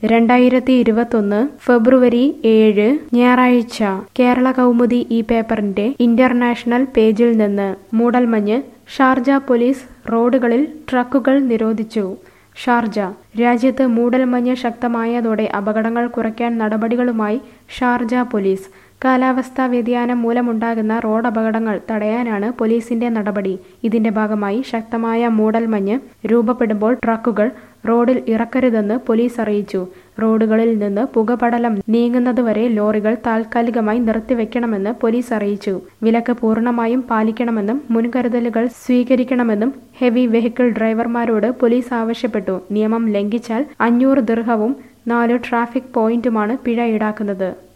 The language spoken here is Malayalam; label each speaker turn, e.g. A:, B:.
A: രണ്ടായിരത്തി ഇരുപത്തൊന്ന് ഫെബ്രുവരി ഏഴ് ഞായറാഴ്ച കേരള കൗമുദി ഈ പേപ്പറിന്റെ ഇന്റർനാഷണൽ പേജിൽ നിന്ന് മൂടൽമഞ്ഞ് ഷാർജ പോലീസ് റോഡുകളിൽ ട്രക്കുകൾ നിരോധിച്ചു ഷാർജ രാജ്യത്ത് മൂടൽമഞ്ഞ് ശക്തമായതോടെ അപകടങ്ങൾ കുറയ്ക്കാൻ നടപടികളുമായി ഷാർജ പോലീസ് കാലാവസ്ഥാ വ്യതിയാനം മൂലമുണ്ടാകുന്ന റോഡ് അപകടങ്ങൾ തടയാനാണ് പോലീസിന്റെ നടപടി ഇതിന്റെ ഭാഗമായി ശക്തമായ മൂടൽമഞ്ഞ് രൂപപ്പെടുമ്പോൾ ട്രക്കുകൾ റോഡിൽ ഇറക്കരുതെന്ന് പോലീസ് അറിയിച്ചു റോഡുകളിൽ നിന്ന് പുകപടലം നീങ്ങുന്നതുവരെ ലോറികൾ താൽക്കാലികമായി നിർത്തിവെക്കണമെന്ന് പോലീസ് അറിയിച്ചു വിലക്ക് പൂർണ്ണമായും പാലിക്കണമെന്നും മുൻകരുതലുകൾ സ്വീകരിക്കണമെന്നും ഹെവി വെഹിക്കിൾ ഡ്രൈവർമാരോട് പോലീസ് ആവശ്യപ്പെട്ടു നിയമം ലംഘിച്ചാൽ അഞ്ഞൂറ് ദിർഹവും നാല് ട്രാഫിക് പോയിന്റുമാണ് പിഴ ഈടാക്കുന്നത്